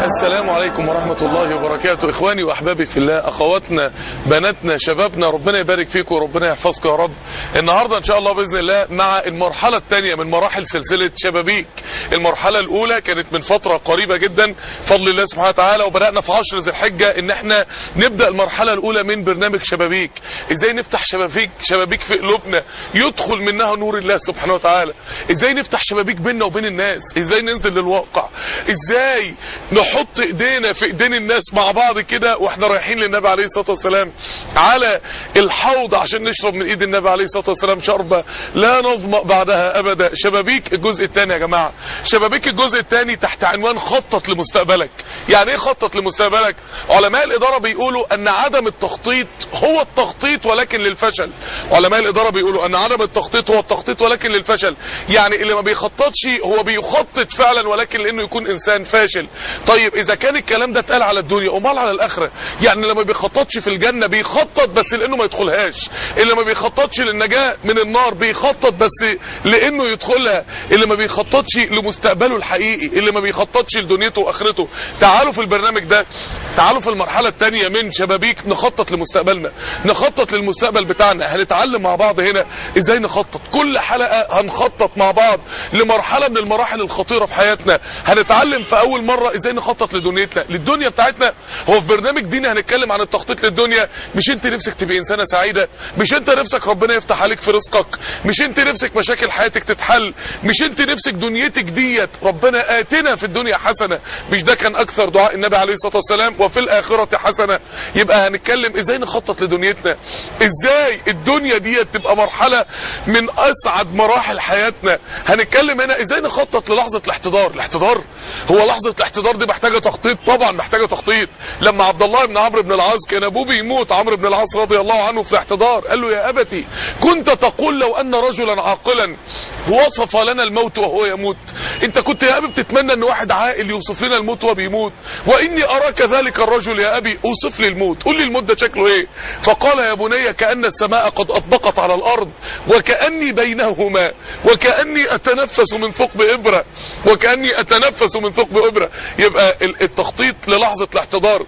السلام عليكم ورحمة الله وبركاته إخواني وأحبابي في الله أخواتنا بناتنا شبابنا ربنا يبارك فيكم وربنا يحفظكم يا رب النهاردة إن شاء الله بإذن الله مع المرحلة الثانية من مراحل سلسلة شبابيك المرحلة الأولى كانت من فترة قريبة جدا فضل الله سبحانه وتعالى وبدأنا في عشر ذي الحجة إن احنا نبدأ المرحلة الأولى من برنامج شبابيك إزاي نفتح شبابيك شبابيك في قلوبنا يدخل منها نور الله سبحانه وتعالى إزاي نفتح شبابيك بيننا وبين الناس إزاي ننزل للواقع إزاي نحط ايدينا في ايدين الناس مع بعض كده واحنا رايحين للنبي عليه الصلاه والسلام على الحوض عشان نشرب من ايد النبي عليه الصلاه والسلام شربه لا نظمأ بعدها ابدا شبابيك الجزء الثاني يا جماعه شبابيك الجزء الثاني تحت عنوان خطط لمستقبلك يعني ايه خطط لمستقبلك علماء الاداره بيقولوا ان عدم التخطيط هو التخطيط ولكن للفشل علماء الاداره بيقولوا ان عدم التخطيط هو التخطيط ولكن للفشل يعني اللي ما بيخططش هو بيخطط فعلا ولكن لانه يكون انسان فاشل طيب اذا كان الكلام ده اتقال على الدنيا امال على الاخره يعني لما بيخططش في الجنه بيخطط بس لانه ما يدخلهاش اللي ما بيخططش للنجاه من النار بيخطط بس لانه يدخلها اللي ما بيخططش لمستقبله الحقيقي اللي ما بيخططش لدنيته واخرته تعالوا في البرنامج ده تعالوا في المرحله الثانيه من شبابيك نخطط لمستقبلنا نخطط للمستقبل بتاعنا هنتعلم مع بعض هنا ازاي نخطط كل حلقه هنخطط مع بعض لمرحله من المراحل الخطيره في حياتنا هنتعلم في اول مره ازاي نخطط لدنيتنا للدنيا بتاعتنا هو في برنامج ديني هنتكلم عن التخطيط للدنيا مش انت نفسك تبقى انسانه سعيده مش انت نفسك ربنا يفتح عليك في رزقك مش انت نفسك مشاكل حياتك تتحل مش انت نفسك دنيتك ديت ربنا اتنا في الدنيا حسنه مش ده كان اكثر دعاء النبي عليه الصلاه والسلام وفي الاخره حسنه يبقى هنتكلم ازاي نخطط لدنيتنا ازاي الدنيا ديت تبقى مرحله من اسعد مراحل حياتنا هنتكلم هنا ازاي نخطط للحظه الاحتضار الاحتضار هو لحظه الاحتضار دي محتاجه تخطيط طبعا محتاجه تخطيط لما عبد الله بن عمرو بن العاص كان ابوه بيموت عمرو بن العاص رضي الله عنه في الاحتضار قال له يا ابتي كنت تقول لو ان رجلا عاقلا وصف لنا الموت وهو يموت انت كنت يا ابي بتتمنى ان واحد عاقل يوصف لنا الموت وهو بيموت واني اراك ذلك الرجل يا ابي اوصف لي الموت قول لي الموت ده شكله ايه فقال يا بني كان السماء قد اطبقت على الارض وكاني بينهما وكاني اتنفس من ثقب ابره وكاني اتنفس من ثقب ابره يبقى التخطيط للحظه الاحتضار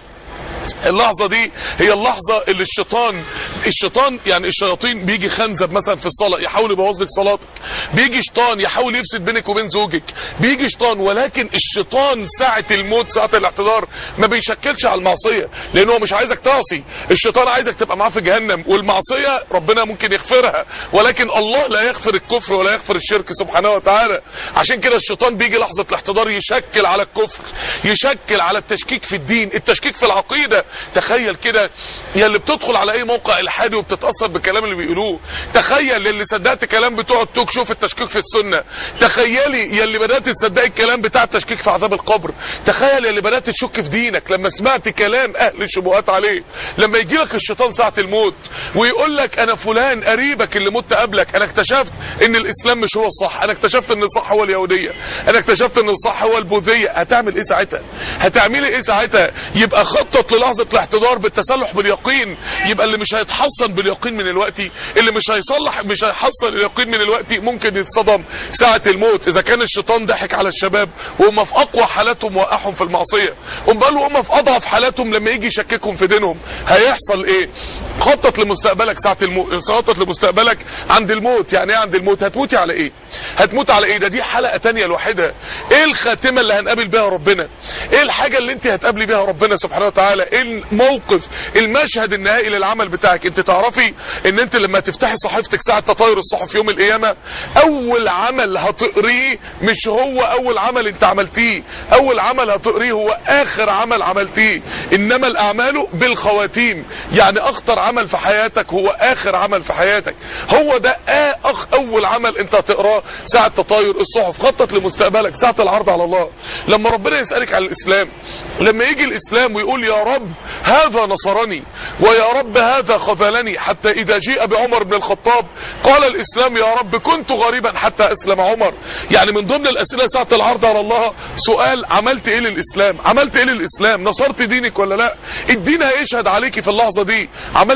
اللحظة دي هي اللحظة اللي الشيطان الشيطان يعني الشياطين بيجي خنزب مثلا في الصلاة يحاول يبوظ لك صلاتك بيجي شيطان يحاول يفسد بينك وبين زوجك بيجي شيطان ولكن الشيطان ساعة الموت ساعة الاحتضار ما بيشكلش على المعصية لأنه هو مش عايزك تعصي الشيطان عايزك تبقى معاه في جهنم والمعصية ربنا ممكن يغفرها ولكن الله لا يغفر الكفر ولا يغفر الشرك سبحانه وتعالى عشان كده الشيطان بيجي لحظة الاحتضار يشكل على الكفر يشكل على التشكيك في الدين التشكيك في العقيدة تخيل كده يا اللي بتدخل على اي موقع الحادي وبتتاثر بالكلام اللي بيقولوه تخيل اللي صدقت كلام بتوع التوك شوف التشكيك في السنه تخيلي يا اللي بدات تصدقي الكلام بتاع التشكيك في عذاب القبر تخيل يا اللي بدات تشك في دينك لما سمعت كلام اهل الشبهات عليه لما يجي لك الشيطان ساعه الموت ويقول لك انا فلان قريبك اللي مت قبلك انا اكتشفت ان الاسلام مش هو الصح انا اكتشفت ان الصح هو اليهوديه انا اكتشفت ان الصح هو البوذيه هتعمل ايه ساعتها هتعملي ايه ساعتها يبقى خطط للحظه الاحتضار بالتسلح باليقين يبقى اللي مش هيتحصن باليقين من الوقت اللي مش هيصلح مش هيحصل اليقين من الوقت ممكن يتصدم ساعة الموت اذا كان الشيطان ضحك على الشباب وهم في اقوى حالاتهم وقعهم في المعصية امال هم في اضعف حالاتهم لما يجي يشككهم في دينهم هيحصل ايه خطط لمستقبلك ساعة الموت خطط لمستقبلك عند الموت يعني ايه عند الموت هتموتي على ايه هتموت على ايه ده دي حلقة تانية لوحدها ايه الخاتمة اللي هنقابل بها ربنا ايه الحاجة اللي انت هتقابلي بها ربنا سبحانه وتعالى ايه الموقف المشهد النهائي للعمل بتاعك انت تعرفي ان انت لما تفتحي صحيفتك ساعة تطاير الصحف يوم القيامة اول عمل هتقريه مش هو اول عمل انت عملتيه اول عمل هتقريه هو اخر عمل عملتيه انما الاعمال بالخواتيم يعني اخطر عمل في حياتك هو اخر عمل في حياتك هو ده اخ اول عمل انت هتقراه ساعة تطاير الصحف خطط لمستقبلك ساعة العرض على الله لما ربنا يسألك على الاسلام لما يجي الاسلام ويقول يا رب هذا نصرني ويا رب هذا خذلني حتى إذا جيء بعمر بن الخطاب قال الإسلام يا رب كنت غريبا حتى أسلم عمر يعني من ضمن الأسئلة ساعة العرض على الله سؤال عملت إيه للإسلام عملت إيه للإسلام نصرت دينك ولا لا الدين هيشهد عليكي في اللحظة دي عملت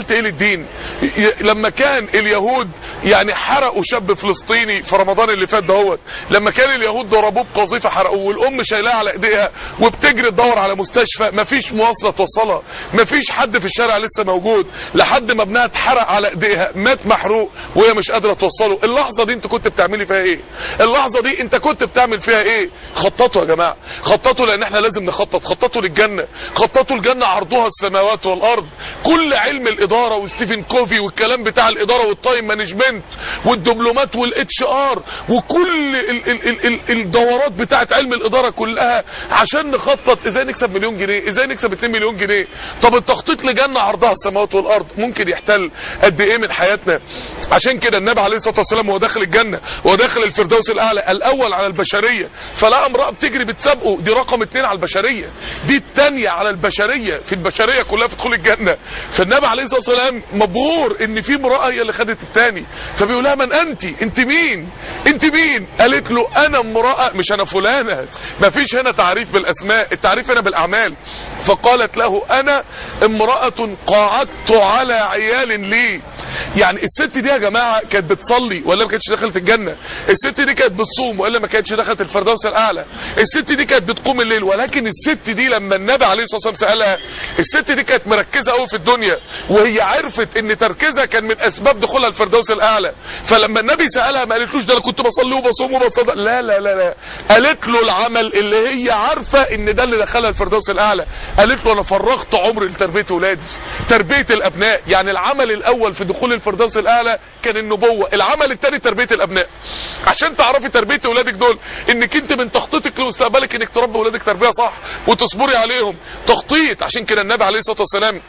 عملت ايه للدين ي- لما كان اليهود يعني حرقوا شاب فلسطيني في رمضان اللي فات دهوت لما كان اليهود ضربوه بقذيفه حرقوه والام شايلاه على ايديها وبتجري تدور على مستشفى مفيش مواصله توصلها مفيش حد في الشارع لسه موجود لحد ما ابنها اتحرق على ايديها مات محروق وهي مش قادره توصله اللحظه دي انت كنت بتعملي فيها ايه اللحظه دي انت كنت بتعمل فيها ايه خططوا يا جماعه خططوا لان احنا لازم نخطط خططوا للجنه خططوا الجنه عرضها السماوات والارض كل علم الاداره وستيفن كوفي والكلام بتاع الاداره والتايم مانجمنت والدبلومات والاتش ار وكل ال ال ال ال الدورات بتاعت علم الاداره كلها عشان نخطط ازاي نكسب مليون جنيه ازاي نكسب 2 مليون جنيه طب التخطيط لجنه عرضها السماوات والارض ممكن يحتل قد ايه من حياتنا عشان كده النبي عليه الصلاه والسلام وهو داخل الجنه وهو داخل الفردوس الاعلى الاول على البشريه فلقى امراه بتجري بتسابقه دي رقم اتنين على البشريه دي الثانيه على البشريه في البشريه كلها في دخول الجنه فالنبي عليه الصلاه والسلام مبهور ان في امراه هي اللي خدت الثاني فبيقول لها من انت انت مين انت مين قالت له انا امراه مش انا فلانه ما فيش هنا تعريف بالاسماء التعريف هنا بالاعمال فقالت له انا امراه قعدت على عيال لي يعني الست دي يا جماعه كانت بتصلي ولا ما كانتش دخلت الجنه الست دي كانت بتصوم ولا ما كانتش دخلت الفردوس الاعلى الست دي كانت بتقوم الليل ولكن الست دي لما النبي عليه الصلاه والسلام سالها الست دي كانت مركزه قوي في الدنيا وهي عرفت ان تركيزها كان من اسباب دخولها الفردوس الاعلى فلما النبي سالها ما قالتلوش ده انا كنت بصلي وبصوم وبصدق لا لا لا لا قالت له العمل اللي هي عارفه ان ده اللي دخلها الفردوس الاعلى قالت له انا فرغت عمري لتربيه اولادي تربيه الابناء يعني العمل الاول في دخول الفردوس الاعلى كان النبوه العمل الثاني تربيه الابناء عشان تعرفي تربيه اولادك دول انك انت من تخطيطك لمستقبلك انك تربي اولادك تربيه صح وتصبري عليهم تخطيط عشان كده النبي عليه الصلاه والسلام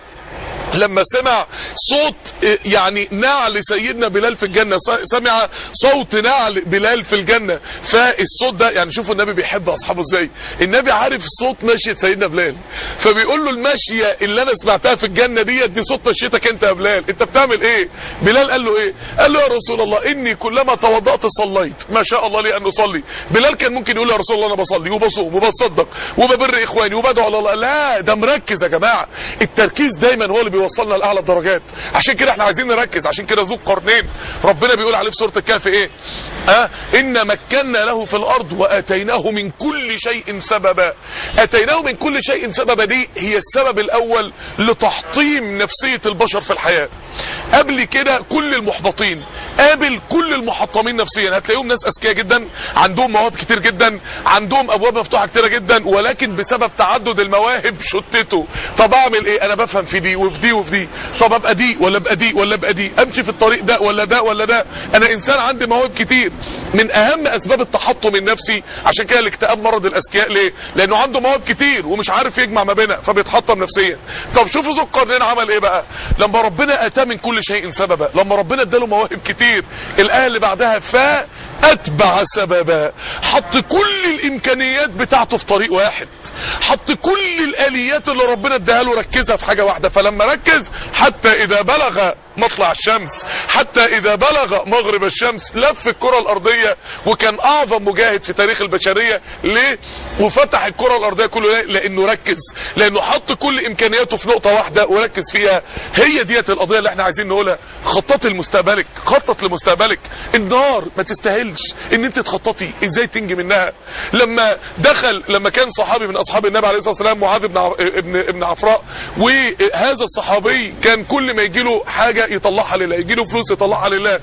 لما سمع صوت يعني نعل سيدنا بلال في الجنة سمع صوت نعل بلال في الجنة فالصوت ده يعني شوفوا النبي بيحب أصحابه ازاي النبي عارف صوت مشية سيدنا بلال فبيقول له المشية اللي أنا سمعتها في الجنة ديت دي صوت مشيتك أنت يا بلال أنت بتعمل إيه بلال قال له إيه قال له يا رسول الله إني كلما توضأت صليت ما شاء الله لي أن أصلي بلال كان ممكن يقول يا رسول الله أنا بصلي وبصوم وبصدق وببر إخواني وبدعو على الله لا ده مركز يا جماعة التركيز دايما هو اللي بيوصلنا لاعلى الدرجات عشان كده احنا عايزين نركز عشان كده ذو القرنين ربنا بيقول عليه في سوره الكهف ايه اه ان مكنا له في الارض واتيناه من كل شيء سببا اتيناه من كل شيء سببا دي هي السبب الاول لتحطيم نفسيه البشر في الحياه قبل كده كل المحبطين قابل كل المحطمين نفسيا هتلاقيهم ناس اذكياء جدا عندهم مواهب كتير جدا عندهم ابواب مفتوحه كتيره جدا ولكن بسبب تعدد المواهب شتتوا طب اعمل ايه انا بفهم في دي وفي دي وفي دي طب ابقى دي ولا ابقى دي ولا ابقى دي امشي في الطريق ده ولا ده ولا ده انا انسان عندي مواهب كتير من اهم اسباب التحطم النفسي عشان كده الاكتئاب مرض الاذكياء ليه لانه عنده مواهب كتير ومش عارف يجمع ما بينها فبيتحطم نفسيا طب شوفوا ذو القرنين عمل ايه بقى لما ربنا اتاه من كل شيء سببا لما ربنا اداله مواهب كتير الايه اللي بعدها ف اتبع سببا حط كل الامكانيات بتاعته في طريق واحد حط كل الاليات اللي ربنا اداها له ركزها في حاجه واحده فلما ركز حتى اذا بلغ مطلع الشمس حتى اذا بلغ مغرب الشمس لف الكره الارضيه وكان اعظم مجاهد في تاريخ البشريه ليه وفتح الكره الارضيه كله لانه ركز لانه حط كل امكانياته في نقطه واحده وركز فيها هي ديت القضيه اللي احنا عايزين نقولها خطط لمستقبلك خطط لمستقبلك النار ما تستاهلش ان انت تخططي ازاي تنجي منها لما دخل لما كان صحابي من اصحاب النبي عليه الصلاه والسلام معاذ بن ابن ابن عفراء وهذا الصحابي كان كل ما يجي له حاجه يطلعها لله يجي له فلوس يطلعها لله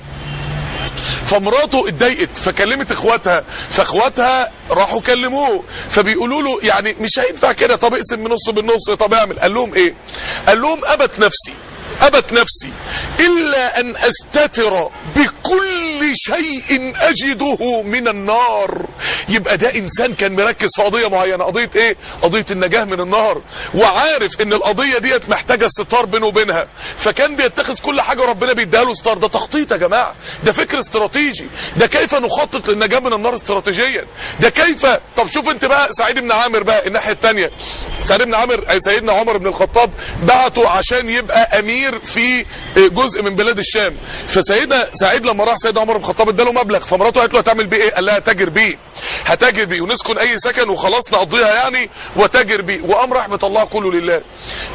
فمراته اتضايقت فكلمت اخواتها فاخواتها راحوا كلموه فبيقولوا له يعني مش هينفع كده طب اقسم من نص بالنص طب اعمل قال لهم ايه قال لهم ابت نفسي أبت نفسي إلا أن أستتر بكل شيء أجده من النار يبقى ده إنسان كان مركز في قضية معينة قضية إيه؟ قضية النجاة من النار وعارف إن القضية ديت محتاجة ستار بينه وبينها فكان بيتخذ كل حاجة ربنا بيديها له ستار ده تخطيط يا جماعة ده فكر استراتيجي ده كيف نخطط للنجاة من النار استراتيجيا ده كيف طب شوف انت بقى سعيد بن عامر بقى الناحية الثانية سعيد بن عامر سيدنا عمر بن الخطاب بعته عشان يبقى أمير في جزء من بلاد الشام فسيدنا سعيد لما راح سيدنا عمر بن الخطاب اداله مبلغ فمراته قالت له هتعمل بيه ايه قال لها هتاجر بيه هتاجر بيه ونسكن اي سكن وخلاص نقضيها يعني وتاجر بيه وقام رحمه الله كله لله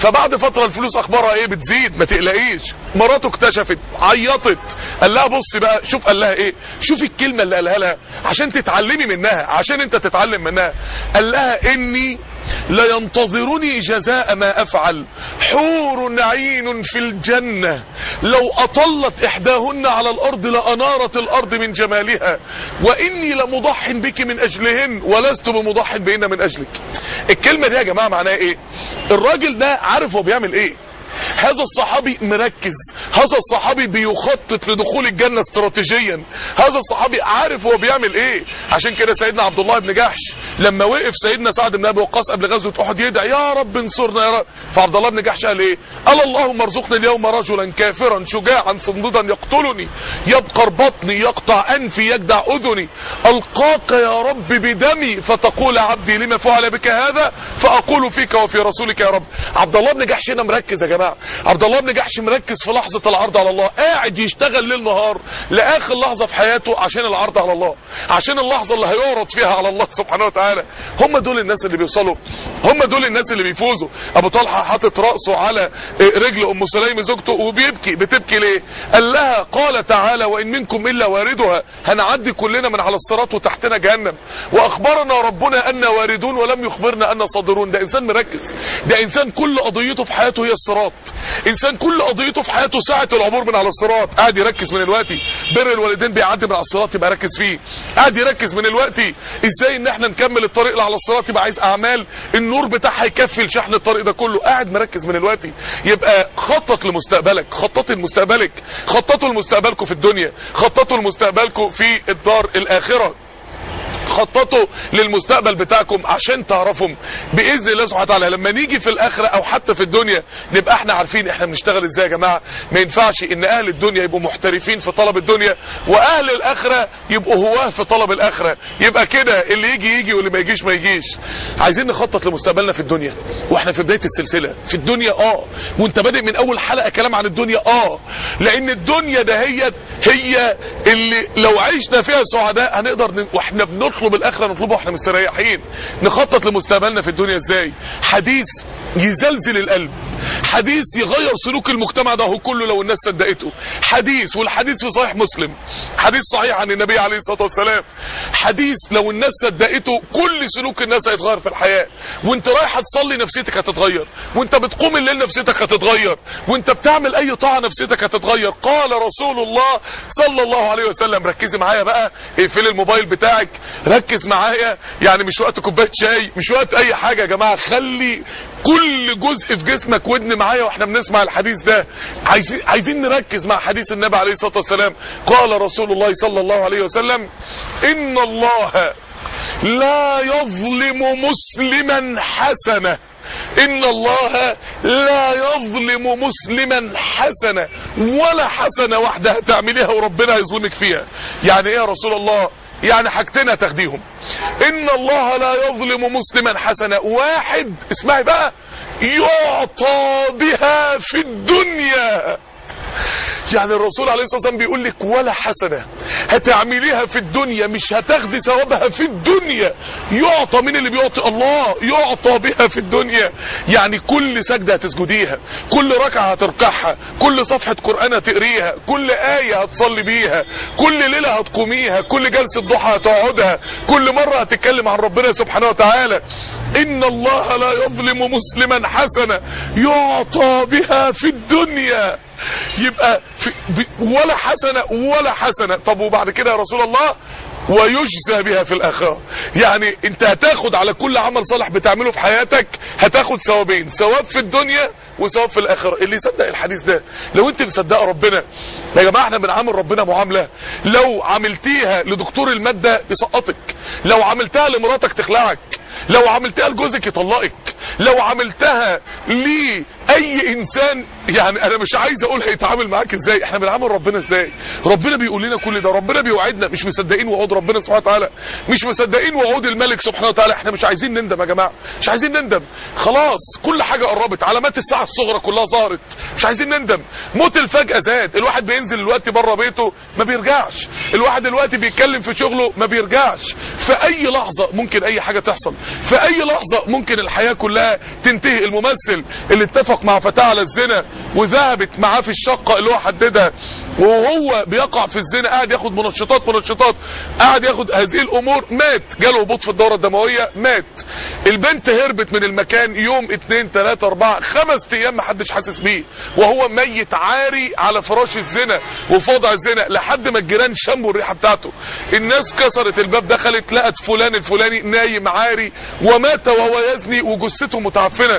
فبعد فتره الفلوس اخبارها ايه بتزيد ما تقلقيش مراته اكتشفت عيطت قال لها بصي بقى شوف قال لها ايه شوف الكلمه اللي قالها لها عشان تتعلمي منها عشان انت تتعلم منها قال لها اني لينتظرني جزاء ما افعل حور عين في الجنه لو اطلت احداهن على الارض لانارت الارض من جمالها واني لمضح بك من اجلهن ولست بمضح بهن من اجلك الكلمه دي يا جماعه معناها ايه الراجل ده عارف هو بيعمل ايه هذا الصحابي مركز هذا الصحابي بيخطط لدخول الجنة استراتيجيا هذا الصحابي عارف هو بيعمل ايه عشان كده سيدنا عبد الله بن جحش لما وقف سيدنا سعد بن ابي وقاص قبل غزوه احد يدعي يا رب انصرنا يا رب فعبد الله بن جحش قال ايه قال اللهم ارزقني اليوم رجلا كافرا شجاعا صندودا يقتلني يبقر بطني يقطع انفي يجدع اذني القاك يا رب بدمي فتقول عبدي لما فعل بك هذا فاقول فيك وفي رسولك يا رب عبد الله بن جحش هنا مركز يا جماعه عبد الله بن جحش مركز في لحظه العرض على الله قاعد يشتغل ليل نهار لاخر لحظه في حياته عشان العرض على الله عشان اللحظه اللي هيعرض فيها على الله سبحانه وتعالى هم دول الناس اللي بيوصلوا هم دول الناس اللي بيفوزوا ابو طلحه حاطط راسه على رجل ام سليم زوجته وبيبكي بتبكي ليه قال لها قال تعالى وان منكم الا واردها هنعدي كلنا من على الصراط وتحتنا جهنم واخبرنا ربنا ان واردون ولم يخبرنا ان صادرون ده انسان مركز ده انسان كل قضيته في حياته هي الصراط انسان كل قضيته في حياته ساعه العبور من على الصراط قاعد يركز من الوقت بر الوالدين بيعدي من على الصراط يبقى ركز فيه قاعد يركز من الوقت ازاي ان احنا نكمل الطريق اللي على الصراط يبقى عايز اعمال النور بتاعها يكفي لشحن الطريق ده كله قاعد مركز من الوقت يبقى خطط لمستقبلك خطط لمستقبلك خططوا لمستقبلكم في الدنيا خططوا لمستقبلكم في الدار الاخره خططوا للمستقبل بتاعكم عشان تعرفوا باذن الله سبحانه وتعالى لما نيجي في الاخره او حتى في الدنيا نبقى احنا عارفين احنا بنشتغل ازاي يا جماعه ما ينفعش ان اهل الدنيا يبقوا محترفين في طلب الدنيا واهل الاخره يبقوا هواه في طلب الاخره يبقى كده اللي يجي يجي واللي ما يجيش ما يجيش عايزين نخطط لمستقبلنا في الدنيا واحنا في بدايه السلسله في الدنيا اه وانت بادئ من اول حلقه كلام عن الدنيا اه لان الدنيا دهيت هي اللي لو عشنا فيها سعداء هنقدر ن... واحنا بنطلب الاخره نطلبه واحنا مستريحين نخطط لمستقبلنا في الدنيا ازاي حديث يزلزل القلب حديث يغير سلوك المجتمع ده هو كله لو الناس صدقته حديث والحديث في صحيح مسلم حديث صحيح عن النبي عليه الصلاه والسلام حديث لو الناس صدقته كل سلوك الناس هيتغير في الحياه وانت رايح تصلي نفسيتك هتتغير وانت بتقوم الليل نفسيتك هتتغير وانت بتعمل اي طاعه نفسيتك هتتغير قال رسول الله صلى الله عليه وسلم ركزي معايا بقى اقفلي الموبايل بتاعك ركز معايا يعني مش وقت كوبايه شاي مش وقت اي حاجه يا جماعه خلي كل جزء في جسمك ودن معايا واحنا بنسمع الحديث ده عايزين عايزين نركز مع حديث النبي عليه الصلاه والسلام قال رسول الله صلى الله عليه وسلم ان الله لا يظلم مسلما حسنه ان الله لا يظلم مسلما حسنه ولا حسنه واحده هتعمليها وربنا هيظلمك فيها يعني ايه يا رسول الله يعني حاجتين هتاخديهم ان الله لا يظلم مسلما حسنه واحد اسمعي بقى يعطى بها في الدنيا يعني الرسول عليه الصلاه والسلام بيقول لك ولا حسنه هتعمليها في الدنيا مش هتاخدي ثوابها في الدنيا يعطى من اللي بيعطي الله يعطى بها في الدنيا يعني كل سجده هتسجديها كل ركعه هتركعها كل صفحه قران هتقريها كل ايه هتصلي بيها كل ليله هتقوميها كل جلسه ضحى هتقعدها كل مره هتتكلم عن ربنا سبحانه وتعالى ان الله لا يظلم مسلما حسنه يعطى بها في الدنيا يبقى في ولا حسنة ولا حسنة طب وبعد كده يا رسول الله ويجزى بها في الآخرة يعني انت هتاخد على كل عمل صالح بتعمله في حياتك هتاخد ثوابين ثواب في الدنيا وثواب في الآخرة اللي يصدق الحديث ده لو انت مصدقه ربنا يا جماعة احنا بنعامل ربنا معاملة لو عملتيها لدكتور المادة يسقطك لو عملتها لمراتك تخلعك لو عملتها لجوزك يطلقك لو عملتها لأي إنسان يعني أنا مش عايز أقول هيتعامل معاك إزاي إحنا بنعامل ربنا إزاي ربنا بيقول لنا كل ده ربنا بيوعدنا مش مصدقين وعود ربنا سبحانه وتعالى مش مصدقين وعود الملك سبحانه وتعالى إحنا مش عايزين نندم يا جماعة مش عايزين نندم خلاص كل حاجة قربت علامات الساعة الصغرى كلها ظهرت مش عايزين نندم موت الفجأة زاد الواحد بينزل دلوقتي بره بيته ما بيرجعش الواحد دلوقتي بيتكلم في شغله ما بيرجعش في أي لحظة ممكن أي حاجة تحصل في أي لحظة ممكن الحياة كلها تنتهي الممثل اللي اتفق اتفق مع فتاة على الزنا وذهبت معاه في الشقة اللي هو حددها وهو بيقع في الزنا قاعد ياخد منشطات منشطات قاعد ياخد هذه الامور مات جاله هبوط في الدورة الدموية مات البنت هربت من المكان يوم اتنين تلاتة اربعة خمس ايام محدش حاسس بيه وهو ميت عاري على فراش الزنا وفي وضع الزنا لحد ما الجيران شموا الريحة بتاعته الناس كسرت الباب دخلت لقت فلان الفلاني نايم عاري ومات وهو يزني وجثته متعفنه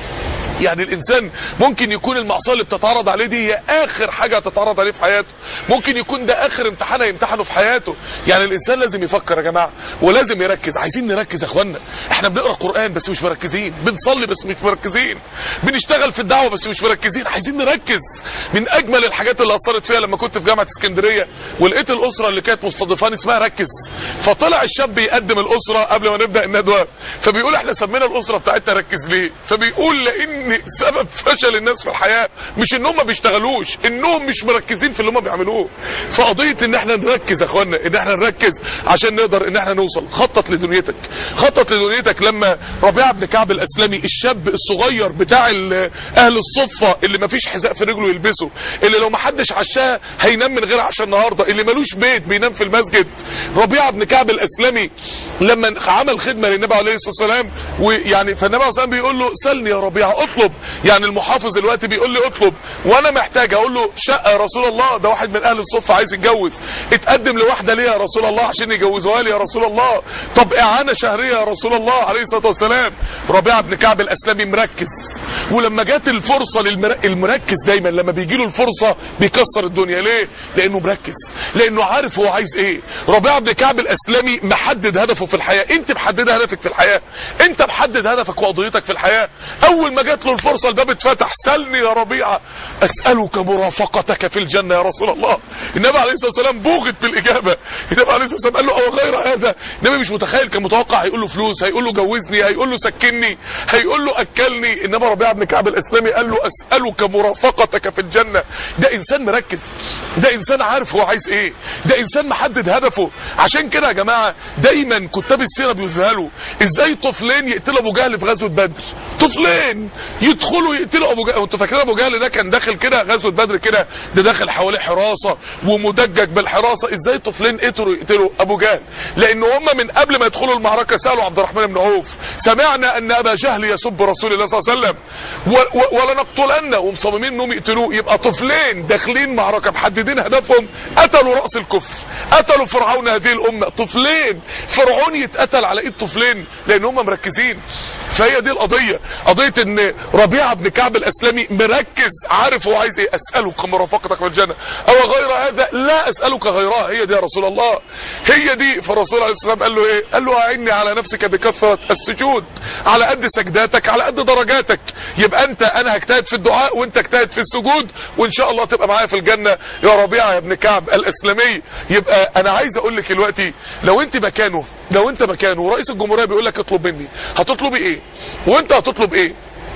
يعني الانسان ممكن يكون المعصيه اللي بتتعرض عليه دي هي اخر حاجه هتتعرض عليه في حياته ممكن يكون ده اخر امتحان هيمتحنه في حياته يعني الانسان لازم يفكر يا جماعه ولازم يركز عايزين نركز يا اخوانا احنا بنقرا قران بس مش مركزين بنصلي بس مش مركزين بنشتغل في الدعوه بس مش مركزين عايزين نركز من اجمل الحاجات اللي اثرت فيها لما كنت في جامعه اسكندريه ولقيت الاسره اللي كانت مستضيفاني اسمها ركز فطلع الشاب يقدم الاسره قبل ما نبدا الندوه فبيقول احنا سمينا الاسره بتاعتنا ركز ليه فبيقول لان سبب فشل الناس في الحياه مش انهم ما بيشتغلوش انهم مش مركزين في اللي هم بيعملوه فقضيه ان احنا نركز يا اخوانا ان احنا نركز عشان نقدر ان احنا نوصل خطط لدنيتك خطط لدنيتك لما ربيعه بن كعب الاسلمي الشاب الصغير بتاع ال- اهل الصفه اللي ما فيش حذاء في رجله يلبسه اللي لو ما حدش عشاه هينام من غير عشاء النهارده اللي ملوش بيت بينام في المسجد ربيعه بن كعب الاسلمي لما عمل خدمه للنبي عليه الصلاه والسلام ويعني فالنبي عليه الصلاه والسلام بيقول له سلني يا ربيعه اطلب يعني المحافظ دلوقتي بيقول لي اطلب وانا محتاج اقول له شقه يا رسول الله ده واحد من اهل الصفه عايز يتجوز اتقدم لواحده ليه يا رسول الله عشان يجوزوها لي يا رسول الله طب اعانه شهريه يا رسول الله عليه الصلاه والسلام ربيعه بن كعب الاسلمي مركز ولما جت الفرصه للمركز دايما لما بيجي له الفرصه بيكسر الدنيا ليه لانه مركز لانه عارف هو عايز ايه ربيعه بن كعب الاسلمي محدد هدفه في الحياه انت محدد هدفك في الحياه انت محدد هدفك وقضيتك في الحياه اول ما جات له الفرصه الباب اتفتح سلني يا ربيعه اسالك مرافقتك في الجنه يا رسول الله النبي عليه الصلاه والسلام بوغت بالاجابه النبي عليه الصلاه والسلام قال له او غير هذا النبي مش متخيل كان متوقع هيقول له فلوس هيقول له جوزني هيقول له سكني هيقول له اكلني انما ربيعه بن كعب الاسلامي قال له اسالك مرافقتك في الجنه ده انسان مركز ده انسان عارف هو عايز ايه ده انسان محدد هدفه عشان كده يا جماعه دايما كتاب السيره بيذهلوا ازاي طفلين يقتلوا ابو جهل في غزوه بدر طفلين يدخلوا يقتلوا ابو جهل انتوا فاكرين ابو جهل ده كان داخل كده غزوه بدر كده ده داخل حواليه حراسه ومدجج بالحراسه ازاي طفلين قتلوا يقتلوا ابو جهل لان هم من قبل ما يدخلوا المعركه سالوا عبد الرحمن بن عوف سمعنا ان ابا جهل يسب رسول الله صلى الله عليه وسلم و- و- ولنقتلنه ومصممين انهم يقتلوه يبقى طفلين داخلين معركه محددين هدفهم قتلوا راس الكفر قتلوا فرعون هذه الامه طفلين فرعون يتقتل على ايد طفلين لان هم مركزين فهي دي القضيه قضيه ان ربيعه بن كعب الاسلمي مركز عارف هو عايز ايه اسالك مرافقتك في الجنه او غير هذا لا اسالك غيرها هي دي يا رسول الله هي دي فالرسول عليه الصلاه والسلام قال له ايه قال له اعني على نفسك بكثره السجود على قد سجداتك على قد درجاتك يبقى انت انا هجتهد في الدعاء وانت اجتهد في السجود وان شاء الله تبقى معايا في الجنه يا ربيعه يا ابن كعب الاسلمي يبقى انا عايز اقول لك دلوقتي لو انت مكانه لو انت مكانه ورئيس الجمهوريه بيقول لك اطلب مني هتطلبي ايه وانت هتطلب ايه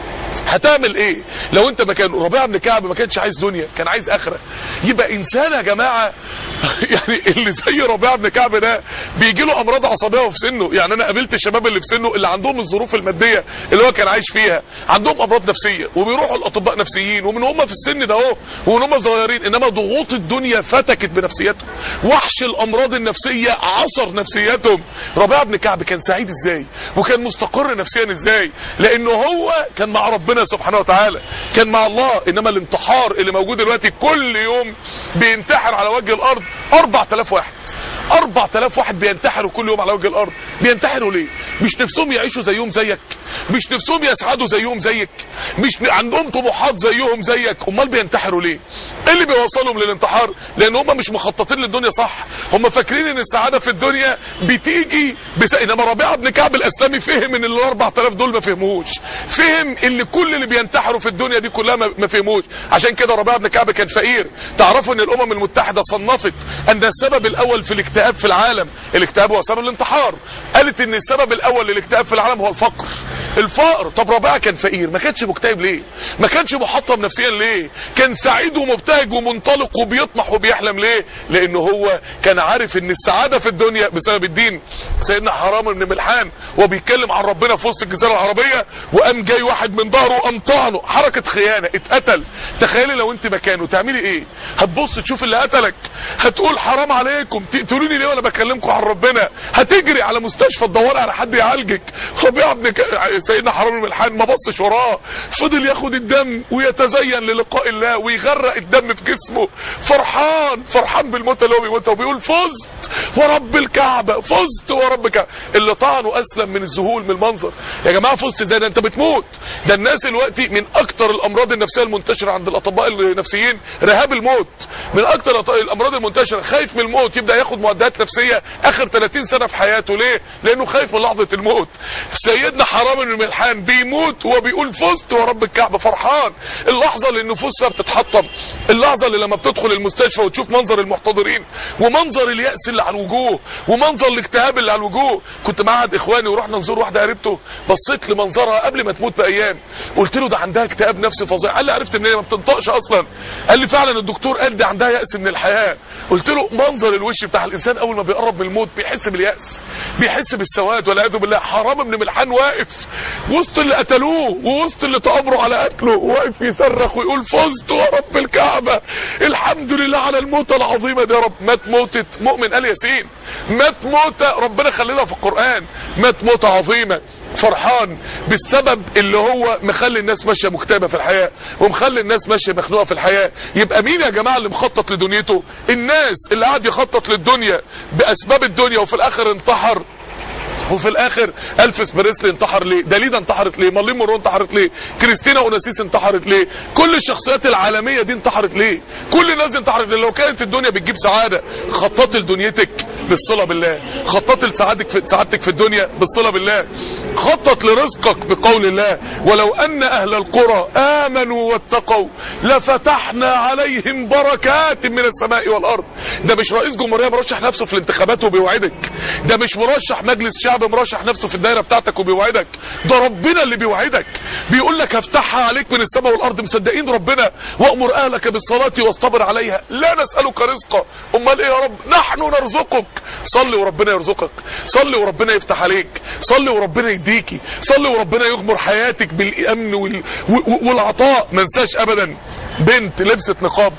هتعمل ايه لو انت مكانه ربيعه بن كعب ما كانش عايز دنيا كان عايز اخره يبقى انسان يا جماعه يعني اللي زي ربيعه بن كعب ده بيجي له امراض عصبيه وفي سنه يعني انا قابلت الشباب اللي في سنه اللي عندهم الظروف الماديه اللي هو كان عايش فيها عندهم امراض نفسيه وبيروحوا الاطباء نفسيين ومن هم في السن ده اهو ومن هم صغيرين انما ضغوط الدنيا فتكت بنفسيتهم وحش الامراض النفسيه عصر نفسيتهم ربيعه بن كعب كان سعيد ازاي وكان مستقر نفسيا ازاي لانه هو كان مع ربنا سبحانه وتعالى كان مع الله انما الانتحار اللي موجود دلوقتي كل يوم بينتحر على وجه الارض 4000 واحد 4000 واحد بينتحروا كل يوم على وجه الارض بينتحروا ليه مش نفسهم يعيشوا زيهم زيك مش نفسهم يسعدوا زيهم زيك مش عندهم طموحات زيهم زيك امال بينتحروا ليه ايه اللي بيوصلهم للانتحار لان هم مش مخططين للدنيا صح هم فاكرين ان السعاده في الدنيا بتيجي بس انما ربيعه بن كعب الاسلامي فهم ان ال 4000 دول ما فهموش فهم ان كل اللي بينتحروا في الدنيا دي كلها ما ما فهموش عشان كده ربيعه بن كعب كان فقير تعرفوا ان الامم المتحده صنفت ان السبب الاول في الاكتئاب في العالم الاكتئاب هو سبب الانتحار قالت ان السبب الاول للاكتئاب في العالم هو الفقر الفقر طب ربيعه كان فقير ما كانش مكتئب ليه ما كانش محطم نفسيا ليه كان سعيد ومبتهج ومنطلق وبيطمح وبيحلم ليه لانه هو كان عارف ان السعاده في الدنيا بسبب الدين سيدنا حرام بن ملحان وهو بيتكلم عن ربنا في وسط الجزيره العربيه وقام جاي واحد من ظهره قام طعنه حركه خيانه اتقتل تخيلي لو انت مكانه تعملي ايه هتبص تشوف اللي قتلك هتقول حرام عليكم تقتلوني ليه وانا بكلمكم عن ربنا هتجري على مستشفى تدوري على حد يعالجك ربيعه بن ك... سيدنا حرام بن ملحان ما بصش وراه فضل ياخد الدم ويتزين للقاء الله ويغرق الدم في جسمه فرحان فرحان بالموت اللي هو بيموتها وبيقول فزت ورب الكعبه فزت ورب الكعبه اللي طعنه اسلم من الذهول من المنظر يا جماعه فزت ازاي ده انت بتموت ده الناس دلوقتي من اكتر الامراض النفسيه المنتشره عند الاطباء النفسيين رهاب الموت من اكتر الامراض المنتشره خايف من الموت يبدا ياخد معدات نفسيه اخر 30 سنه في حياته ليه لانه خايف من لحظه الموت سيدنا حرام بن ملحان بيموت وهو بيقول فزت ورب الكعبه فرحان اللحظه اللي النفوس فيها بتتحطم اللحظه اللي لما بتدخل المستشفى وتشوف منظر المحتضرين ومنظر الياس اللي على الوجوه ومنظر الاكتئاب اللي على الوجوه كنت معهد اخواني ورحنا نزور واحده قريبته بصيت لمنظرها قبل ما تموت بايام قلت له ده عندها اكتئاب نفسي فظيع قال لي عرفت منين ما بتنطقش اصلا قال لي فعلا الدكتور قال دي عندها ياس من الحياه قلت له منظر الوش بتاع الانسان اول ما بيقرب من الموت بيحس بالياس بيحس بالسواد والعياذ بالله حرام بن ملحان واقف وسط اللي قتلوه ووسط اللي تامروا على قتله واقف يصرخ ويقول فزت ورب الكعبه الحمد لله على الموتة العظيمه دي يا رب مات موتة مؤمن ال ياسين مات موتة ربنا خلينا في القرآن مات موتة عظيمة فرحان بالسبب اللي هو مخلي الناس ماشيه مكتئبه في الحياه ومخلي الناس ماشيه مخنوقه في الحياه يبقى مين يا جماعه اللي مخطط لدنيته الناس اللي قاعد يخطط للدنيا باسباب الدنيا وفي الاخر انتحر وفي الاخر الفيس بريسلي انتحر ليه داليدا انتحرت ليه مارلين مونرو انتحرت ليه كريستينا اوناسيس انتحرت ليه كل الشخصيات العالميه دي انتحرت ليه كل الناس دي انتحرت ليه لو كانت الدنيا بتجيب سعاده خطط لدنيتك بالصله بالله خطط لسعادتك في سعادتك في الدنيا بالصله بالله خطط لرزقك بقول الله ولو ان اهل القرى امنوا واتقوا لفتحنا عليهم بركات من السماء والارض ده مش رئيس جمهوريه مرشح نفسه في الانتخابات وبيوعدك ده مش مرشح مجلس شعب مرشح نفسه في الدايره بتاعتك وبيوعدك ده ربنا اللي بيوعدك بيقول لك هفتحها عليك من السماء والارض مصدقين ربنا وامر اهلك بالصلاه واصطبر عليها لا نسالك رزقا امال ايه يا رب نحن نرزقك صلي وربنا يرزقك صلي وربنا يفتح عليك صلي وربنا يديكي صلي وربنا يغمر حياتك بالامن وال... والعطاء ما انساش ابدا بنت لبست نقاب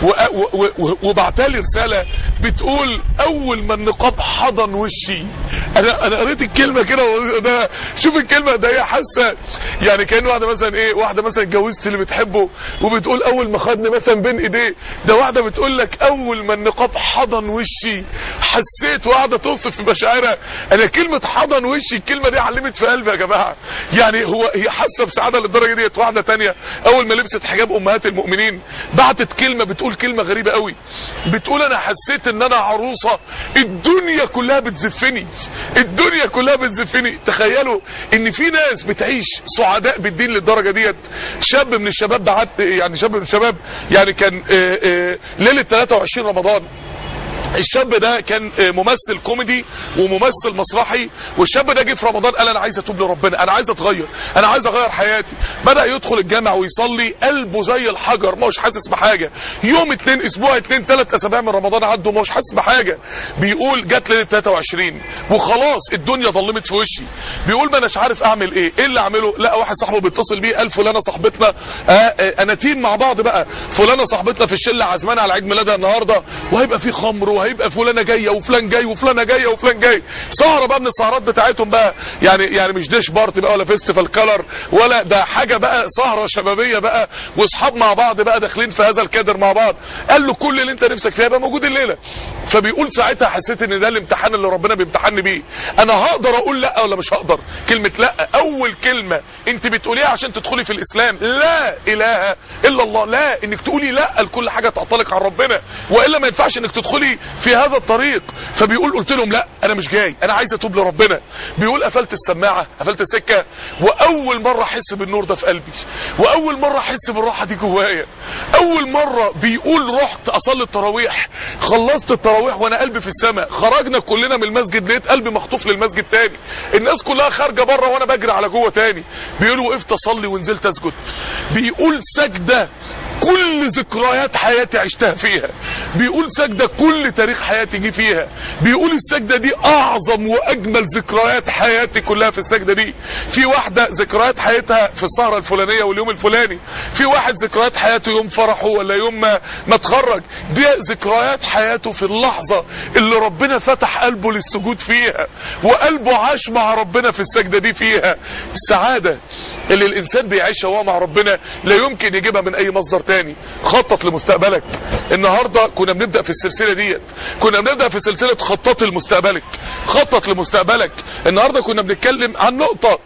وبعتلي رسالة بتقول اول ما النقاب حضن وشي انا انا قريت الكلمة كده وده شوف الكلمة ده هي حاسة يعني كان واحدة مثلا ايه واحدة مثلا اتجوزت اللي بتحبه وبتقول اول ما خدني مثلا بين ايديه ده واحدة بتقول لك اول ما النقاب حضن وشي حسيت واحدة توصف في مشاعرها انا كلمة حضن وشي الكلمة دي علمت في قلبي يا جماعة يعني هو هي حاسة بسعادة للدرجة ديت واحدة تانية اول ما لبست حجاب امهات المؤمنين بعتت كلمة بتقول كلمة غريبة قوي بتقول انا حسيت ان انا عروسة الدنيا كلها بتزفني الدنيا كلها بتزفني تخيلوا ان في ناس بتعيش سعداء بالدين للدرجة ديت شاب من الشباب بعت يعني شاب من الشباب يعني كان آآ آآ ليلة 23 رمضان الشاب ده كان ممثل كوميدي وممثل مسرحي والشاب ده جه في رمضان قال انا عايز اتوب لربنا انا عايز اتغير انا عايز اغير حياتي بدا يدخل الجامع ويصلي قلبه زي الحجر ما هوش حاسس بحاجه يوم اتنين اسبوع اتنين تلات اسابيع من رمضان عدوا ما هوش حاسس بحاجه بيقول جت ليله 23 وخلاص الدنيا ظلمت في وشي بيقول ما اناش عارف اعمل ايه ايه اللي اعمله لقى واحد صاحبه بيتصل بيه قال فلانه صاحبتنا آه آه انا تيم مع بعض بقى فلانه صاحبتنا في الشله عزمانه على عيد ميلادها النهارده وهيبقى في خمر وهيبقى فلانه جايه وفلان جاي وفلانه جايه وفلان جاي سهره بقى من السهرات بتاعتهم بقى يعني يعني مش ديش بارتي بقى ولا فيستيفال كلر ولا ده حاجه بقى سهره شبابيه بقى واصحاب مع بعض بقى داخلين في هذا الكادر مع بعض قال له كل اللي انت نفسك فيه يبقى موجود الليله فبيقول ساعتها حسيت ان ده الامتحان اللي ربنا بيمتحني بيه انا هقدر اقول لا ولا مش هقدر كلمه لا اول كلمه انت بتقوليها عشان تدخلي في الاسلام لا اله الا الله لا انك تقولي لا لكل حاجه تعطلك عن ربنا والا ما ينفعش انك تدخلي في في هذا الطريق فبيقول قلت لهم لا انا مش جاي انا عايز اتوب لربنا بيقول قفلت السماعه قفلت السكه واول مره احس بالنور ده في قلبي واول مره احس بالراحه دي جوايا اول مره بيقول رحت اصلي التراويح خلصت التراويح وانا قلبي في السماء خرجنا كلنا من المسجد لقيت قلبي مخطوف للمسجد تاني الناس كلها خارجه بره وانا بجري على جوه تاني بيقول وقفت اصلي ونزلت اسجد بيقول سجده كل ذكريات حياتي عشتها فيها بيقول سجدة كل تاريخ حياتي جه فيها بيقول السجدة دي اعظم واجمل ذكريات حياتي كلها في السجدة دي في واحدة ذكريات حياتها في السهرة الفلانية واليوم الفلاني في واحد ذكريات حياته يوم فرحه ولا يوم ما, ما اتخرج دي ذكريات حياته في اللحظة اللي ربنا فتح قلبه للسجود فيها وقلبه عاش مع ربنا في السجدة دي فيها السعادة اللي الانسان بيعيشها وهو مع ربنا لا يمكن يجيبها من اي مصدر تاني خطط لمستقبلك النهارده كنا بنبدا في السلسله ديت كنا بنبدا في سلسله خطط لمستقبلك خطط لمستقبلك النهارده كنا بنتكلم عن نقطه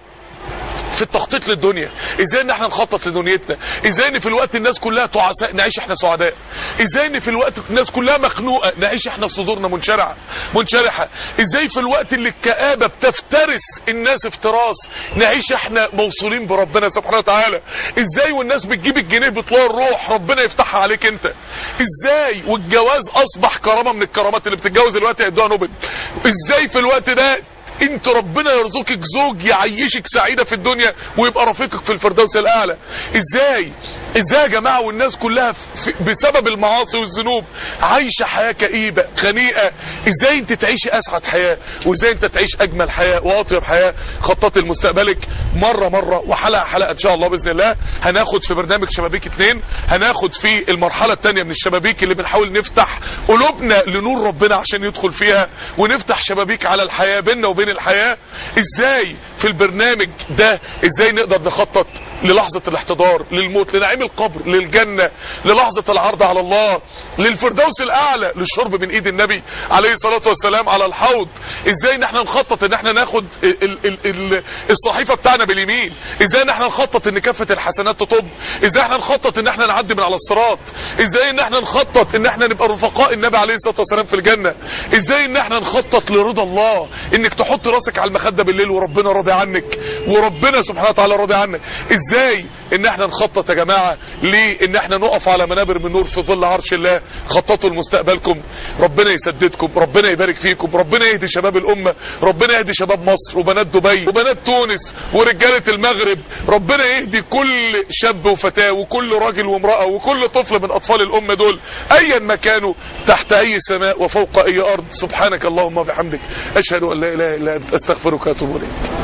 في التخطيط للدنيا ازاي ان احنا نخطط لدنيتنا ازاي ان في الوقت الناس كلها تعساء نعيش احنا سعداء ازاي ان في الوقت الناس كلها مخنوقه نعيش احنا صدورنا منشرعه منشرحه ازاي في الوقت اللي الكآبه بتفترس الناس افتراس نعيش احنا موصولين بربنا سبحانه وتعالى ازاي والناس بتجيب الجنيه بطلوع الروح ربنا يفتحها عليك انت ازاي والجواز اصبح كرامه من الكرامات اللي بتتجوز الوقت هيدوها نوبل ازاي في الوقت ده انت ربنا يرزقك زوج يعيشك سعيدة في الدنيا ويبقى رفيقك في الفردوس الاعلى ازاي ازاي يا جماعة والناس كلها في بسبب المعاصي والذنوب عايشة حياة كئيبة خنيقة ازاي انت تعيشي اسعد حياة وازاي انت تعيش اجمل حياة واطيب حياة خطط لمستقبلك مرة مرة وحلقة حلقة ان شاء الله باذن الله هناخد في برنامج شبابيك اتنين هناخد في المرحلة التانية من الشبابيك اللي بنحاول نفتح قلوبنا لنور ربنا عشان يدخل فيها ونفتح شبابيك على الحياة بيننا وبين الحياة ازاي في البرنامج ده ازاي نقدر نخطط للحظة الاحتضار للموت لنعيم القبر للجنة للحظة العرض على الله للفردوس الاعلى للشرب من ايد النبي عليه الصلاة والسلام على الحوض ازاي ان احنا نخطط ان احنا ناخد ال ال ال الصحيفة بتاعنا باليمين ازاي ان احنا نخطط ان كافة الحسنات تطب ازاي احنا نخطط ان احنا نعدي من على الصراط ازاي ان احنا نخطط ان احنا نبقى رفقاء النبي عليه الصلاة والسلام في الجنة ازاي ان احنا نخطط لرضا الله انك تحط راسك على المخدة بالليل وربنا راضي عنك وربنا سبحانه وتعالى راضي عنك ازاي ان احنا نخطط يا جماعة لان احنا نقف على منابر من نور في ظل عرش الله خططوا لمستقبلكم ربنا يسددكم ربنا يبارك فيكم ربنا يهدي شباب الامة ربنا يهدي شباب مصر وبنات دبي وبنات تونس ورجالة المغرب ربنا يهدي كل شاب وفتاة وكل راجل وامرأة وكل طفل من اطفال الامة دول ايا ما كانوا تحت اي سماء وفوق اي ارض سبحانك اللهم وبحمدك اشهد ان لا اله الا انت استغفرك واتوب اليك